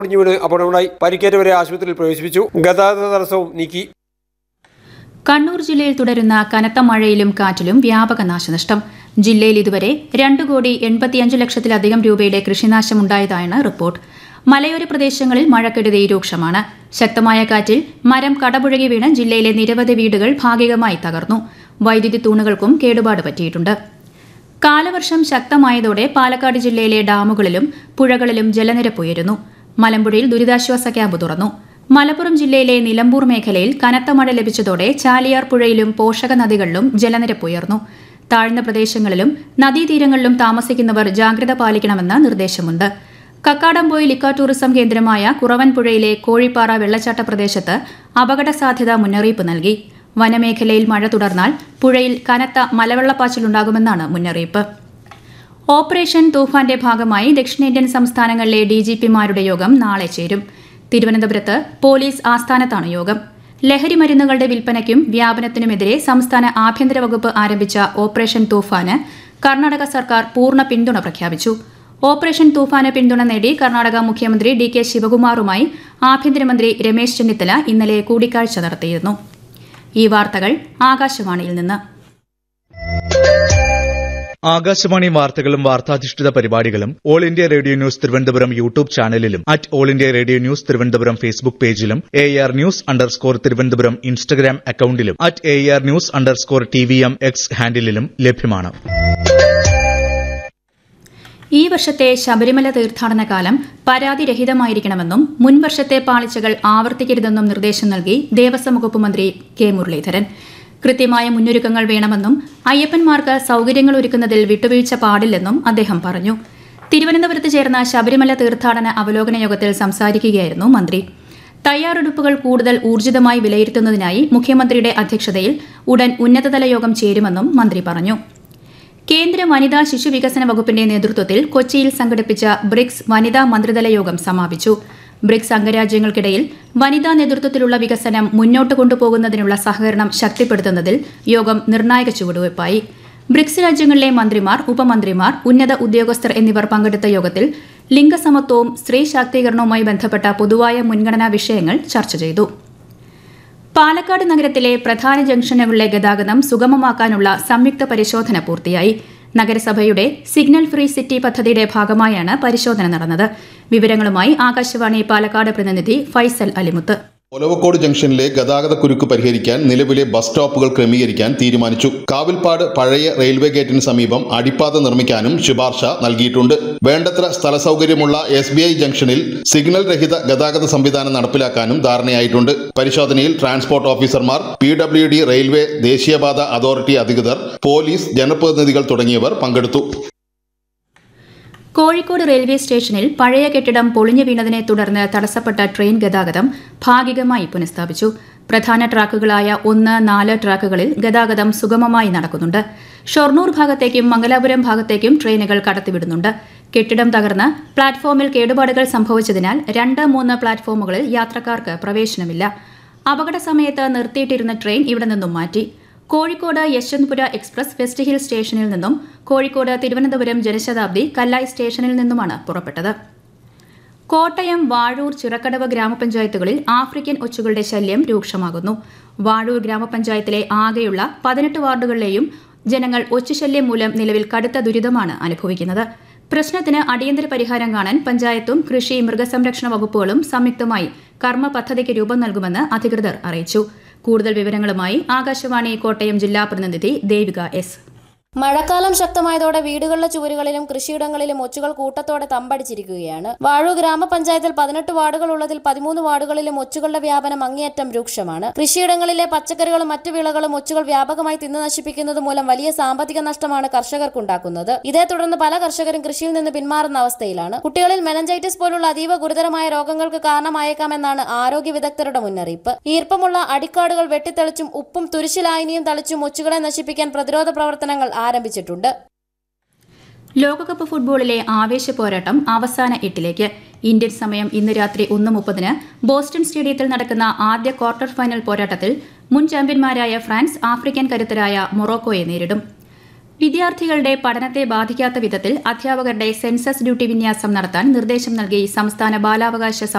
ഒടിഞ്ഞു വീണ് അപകടമുണ്ടായി പരിക്കേറ്റവരെ ആശുപത്രിയിൽ പ്രവേശിപ്പിച്ചു ഗതാഗത തടസ്സവും നീക്കി കണ്ണൂർ ജില്ലയിൽ തുടരുന്ന കനത്ത മഴയിലും കാറ്റിലും വ്യാപക നാശനഷ്ടം ജില്ലയിൽ ഇതുവരെ രണ്ട് കോടി എൺപത്തിയഞ്ച് ലക്ഷത്തിലധികം രൂപയുടെ കൃഷിനാശമുണ്ടായതായാണ് റിപ്പോർട്ട് മലയോര പ്രദേശങ്ങളിൽ മഴക്കെടുതി രൂക്ഷമാണ് ശക്തമായ കാറ്റിൽ മരം കടപുഴകി വീണ് ജില്ലയിലെ നിരവധി വീടുകൾ ഭാഗികമായി തകർന്നു വൈദ്യുതി തൂണുകൾക്കും കേടുപാട് പറ്റിയിട്ടുണ്ട് കാലവർഷം ശക്തമായതോടെ പാലക്കാട് ജില്ലയിലെ ഡാമുകളിലും പുഴകളിലും ജലനിരപ്പ് ഉയരുന്നു മലമ്പുഴയിൽ ദുരിതാശ്വാസ ക്യാമ്പ് തുറന്നു മലപ്പുറം ജില്ലയിലെ നിലമ്പൂർ മേഖലയിൽ കനത്ത മഴ ലഭിച്ചതോടെ ചാലിയാർ പുഴയിലും പോഷക നദികളിലും ജലനിരപ്പ് ഉയർന്നു താഴ്ന്ന പ്രദേശങ്ങളിലും നദീതീരങ്ങളിലും താമസിക്കുന്നവർ ജാഗ്രത പാലിക്കണമെന്ന് നിർദ്ദേശമുണ്ട് കക്കാടംപോയിൽ ഇക്ക ടൂറിസം കേന്ദ്രമായ കുറവൻപുഴയിലെ കോഴിപ്പാറ വെള്ളച്ചാട്ട പ്രദേശത്ത് അപകട സാധ്യതാ മുന്നറിയിപ്പ് നൽകി വനമേഖലയിൽ മഴ തുടർന്നാൽ പുഴയിൽ കനത്ത മലവെള്ളപ്പാച്ചിലുണ്ടാകുമെന്നാണ് മുന്നറിയിപ്പ് ഓപ്പറേഷൻ തൂഫാന്റെ ഭാഗമായി ദക്ഷിണേന്ത്യൻ സംസ്ഥാനങ്ങളിലെ ഡിജിപിമാരുടെ യോഗം നാളെ ചേരും തിരുവനന്തപുരത്ത് പോലീസ് ആസ്ഥാനത്താണ് യോഗം ലഹരി മരുന്നുകളുടെ വിൽപ്പനയ്ക്കും വ്യാപനത്തിനുമെതിരെ സംസ്ഥാന ആഭ്യന്തര വകുപ്പ് ആരംഭിച്ച ഓപ്പറേഷൻ തൂഫാന് കർണാടക സർക്കാർ പൂർണ്ണ പിന്തുണ പ്രഖ്യാപിച്ചു ഓപ്പറേഷൻ തൂഫാന് പിന്തുണ നേടി കർണാടക മുഖ്യമന്ത്രി ഡി കെ ശിവകുമാറുമായി ആഭ്യന്തരമന്ത്രി രമേശ് ചെന്നിത്തല ഇന്നലെ കൂടിക്കാഴ്ച നടത്തിയിരുന്നു ഈ വാർത്തകൾ ആകാശവാണിയിൽ നിന്ന് ആകാശവാണി വാർത്തകളും വാർത്താധിഷ്ഠിത പരിപാടികളും all India radio news Thiruvananthapuram YouTube ചാനലിലും at all India radio news Thiruvananthapuram Facebook പേജിലും A R news underscore Thiruvananthapuram Instagram അക്കൌണ്ടിലും at A R news underscore T V M X ഹാൻഡിലും ലഭ്യമാണ് ഈ വർഷത്തെ ശബരിമല തീർത്ഥാടന കാലം പരാതിരഹിതമായിരിക്കണമെന്നും മുൻ വർഷത്തെ പാളിച്ചകൾ ആവർത്തിക്കരുതെന്നും നിർദ്ദേശം നൽകി ദേവസ്വം വകുപ്പ് മന്ത്രി കെ മുരളീധരൻ കൃത്യമായ മുന്നൊരുക്കങ്ങൾ വേണമെന്നും അയ്യപ്പന്മാർക്ക് സൌകര്യങ്ങൾ ഒരുക്കുന്നതിൽ വിട്ടുവീഴ്ച പാടില്ലെന്നും അദ്ദേഹം പറഞ്ഞു തിരുവനന്തപുരത്ത് ചേർന്ന ശബരിമല തീർത്ഥാടന അവലോകന യോഗത്തിൽ സംസാരിക്കുകയായിരുന്നു മന്ത്രി തയ്യാറെടുപ്പുകൾ കൂടുതൽ ഊർജിതമായി വിലയിരുത്തുന്നതിനായി മുഖ്യമന്ത്രിയുടെ അധ്യക്ഷതയിൽ ഉടൻ ഉന്നതതല യോഗം ചേരുമെന്നും മന്ത്രി പറഞ്ഞു കേന്ദ്ര വനിതാ ശിശു വികസന വകുപ്പിന്റെ നേതൃത്വത്തിൽ കൊച്ചിയിൽ സംഘടിപ്പിച്ച ബ്രിക്സ് വനിതാ മന്ത്രിതല യോഗം സമാപിച്ചു ബ്രിക്സ് അംഗരാജ്യങ്ങൾക്കിടയിൽ വനിതാ നേതൃത്വത്തിലുള്ള വികസനം മുന്നോട്ട് കൊണ്ടുപോകുന്നതിനുള്ള സഹകരണം ശക്തിപ്പെടുത്തുന്നതിൽ യോഗം നിർണായക ചുവടുവയ്പായി ബ്രിക്സ് രാജ്യങ്ങളിലെ മന്ത്രിമാർ ഉപമന്ത്രിമാർ ഉന്നത ഉദ്യോഗസ്ഥർ എന്നിവർ പങ്കെടുത്ത യോഗത്തിൽ ലിംഗസമത്വവും സ്ത്രീ ശാക്തീകരണവുമായി ബന്ധപ്പെട്ട പൊതുവായ മുൻഗണനാ വിഷയങ്ങൾ ചർച്ച ചെയ്തു പാലക്കാട് നഗരത്തിലെ പ്രധാന ജംഗ്ഷനുകളിലെ ഗതാഗതം സുഗമമാക്കാനുള്ള സംയുക്ത പരിശോധന പൂർത്തിയായി നഗരസഭയുടെ സിഗ്നൽ ഫ്രീ സിറ്റി പദ്ധതിയുടെ ഭാഗമായാണ് പരിശോധന നടന്നത് വിവരങ്ങളുമായി ആകാശവാണി പാലക്കാട് പ്രതിനിധി ഫൈസൽ അലിമുത്ത് ഒലവക്കോട് ജംഗ്ഷനിലെ ഗതാഗത കുരുക്ക് പരിഹരിക്കാൻ നിലവിലെ ബസ് സ്റ്റോപ്പുകൾ ക്രമീകരിക്കാൻ തീരുമാനിച്ചു കാവിൽപ്പാട് പഴയ റെയിൽവേ ഗേറ്റിന് സമീപം അടിപ്പാത നിർമ്മിക്കാനും ശുപാർശ നൽകിയിട്ടുണ്ട് വേണ്ടത്ര സ്ഥല സൗകര്യമുള്ള എസ് ബി ഐ ജംഗ്ഷനിൽ സിഗ്നൽ രഹിത ഗതാഗത സംവിധാനം നടപ്പിലാക്കാനും ധാരണയായിട്ടുണ്ട് പരിശോധനയിൽ ട്രാൻസ്പോർട്ട് ഓഫീസർമാർ പി ഡബ്ല്യു ഡി റെയിൽവേ ദേശീയപാത അതോറിറ്റി അധികൃതർ പോലീസ് ജനപ്രതിനിധികൾ തുടങ്ങിയവർ പങ്കെടുത്തു കോഴിക്കോട് റെയിൽവേ സ്റ്റേഷനിൽ പഴയ കെട്ടിടം പൊളിഞ്ഞു വീണതിനെ തുടർന്ന് തടസ്സപ്പെട്ട ട്രെയിൻ ഗതാഗതം ഭാഗികമായി പുനഃസ്ഥാപിച്ചു പ്രധാന ട്രാക്കുകളായ ഒന്ന് നാല് ട്രാക്കുകളിൽ ഗതാഗതം സുഗമമായി നടക്കുന്നുണ്ട് ഷൊർണൂർ ഭാഗത്തേക്കും മംഗലാപുരം ഭാഗത്തേക്കും ട്രെയിനുകൾ കടത്തിവിടുന്നുണ്ട് കെട്ടിടം തകർന്ന് പ്ലാറ്റ്ഫോമിൽ കേടുപാടുകൾ സംഭവിച്ചതിനാൽ രണ്ട് മൂന്ന് പ്ലാറ്റ്ഫോമുകളിൽ യാത്രക്കാർക്ക് പ്രവേശനമില്ല അപകട സമയത്ത് നിർത്തിയിട്ടിരുന്ന ട്രെയിൻ ഇവിടെ നിന്നും മാറ്റി Kozhikode Yeshwantpur express west hill സ്റ്റേഷനിൽ നിന്നും കോഴിക്കോട് തിരുവനന്തപുരം ജനശതാബ്ദി കല്ലായി സ്റ്റേഷനിൽ നിന്നുമാണ് പുറപ്പെട്ടത് കോട്ടയം വാഴൂർ ചിറക്കടവ് ഗ്രാമപഞ്ചായത്തുകളിൽ ആഫ്രിക്കൻ ഒച്ചുകളുടെ ശല്യം രൂക്ഷമാകുന്നു വാഴൂർ ഗ്രാമപഞ്ചായത്തിലെ ആകെയുള്ള പതിനെട്ട് വാർഡുകളിലെയും ജനങ്ങൾ ഒച്ചുശല്യം മൂലം നിലവിൽ കടുത്ത ദുരിതമാണ് അനുഭവിക്കുന്നത് പ്രശ്നത്തിന് അടിയന്തര പരിഹാരം കാണാൻ പഞ്ചായത്തും കൃഷി മൃഗസംരക്ഷണ വകുപ്പുകളും സംയുക്തമായി കർമ്മ പദ്ധതിക്ക് രൂപം നൽകുമെന്ന് അധികൃതർ അറിയിച്ചു കൂടുതൽ വിവരങ്ങളുമായി ആകാശവാണി കോട്ടയം ജില്ലാ പ്രതിനിധി ദേവിക എസ് മഴക്കാലം ശക്തമായതോടെ വീടുകളിലെ ചുവരുകളിലും കൃഷിയിടങ്ങളിലും ഒച്ചുകൾ കൂട്ടത്തോടെ തമ്പടിച്ചിരിക്കുകയാണ് വാഴൂർ ഗ്രാമപഞ്ചായത്തിൽ പതിനെട്ട് വാർഡുകൾ ഉള്ളതിൽ പതിമൂന്ന് വാർഡുകളിലും ഒച്ചുകളുടെ വ്യാപനം അങ്ങേയറ്റം രൂക്ഷമാണ് കൃഷിയിടങ്ങളിലെ പച്ചക്കറികളും മറ്റു വിളകളും ഒച്ചുകൾ വ്യാപകമായി തിന്നു നശിപ്പിക്കുന്നത് മൂലം വലിയ സാമ്പത്തിക നഷ്ടമാണ് കർഷകർക്കുണ്ടാക്കുന്നത് ഇതേ തുടർന്ന് പല കർഷകരും കൃഷിയിൽ നിന്ന് പിന്മാറുന്ന അവസ്ഥയിലാണ് കുട്ടികളിൽ മെനഞ്ചൈറ്റിസ് പോലുള്ള അതീവ ഗുരുതരമായ രോഗങ്ങൾക്ക് കാരണമായേക്കാമെന്നാണ് ആരോഗ്യ വിദഗ്ധരുടെ മുന്നറിയിപ്പ് ഈർപ്പമുള്ള അടിക്കാടുകൾ വെട്ടിത്തെളിച്ചും ഉപ്പും തുരിശിലായനിയും തളിച്ചും ഒച്ചുകളെ നശിപ്പിക്കാൻ പ്രതിരോധ പ്രവർത്തനങ്ങൾ ആരംഭിച്ചിട്ടുണ്ട് ലോകകപ്പ് ഫുട്ബോളിലെ ആവേശ പോരാട്ടം അവസാന എട്ടിലേക്ക് ഇന്ത്യൻ സമയം ഇന്ന് രാത്രി ഒന്ന് മുപ്പതിന് ബോസ്റ്റൺ സ്റ്റേഡിയത്തിൽ നടക്കുന്ന ആദ്യ ക്വാർട്ടർ ഫൈനൽ പോരാട്ടത്തിൽ മുൻ ചാമ്പ്യന്മാരായ ഫ്രാൻസ് ആഫ്രിക്കൻ കരുത്തരായ മൊറോക്കോയെ നേരിടും വിദ്യാർത്ഥികളുടെ പഠനത്തെ ബാധിക്കാത്ത വിധത്തിൽ അധ്യാപകരുടെ സെൻസസ് ഡ്യൂട്ടി വിന്യാസം നടത്താൻ നിർദ്ദേശം നൽകി സംസ്ഥാന ബാലാവകാശ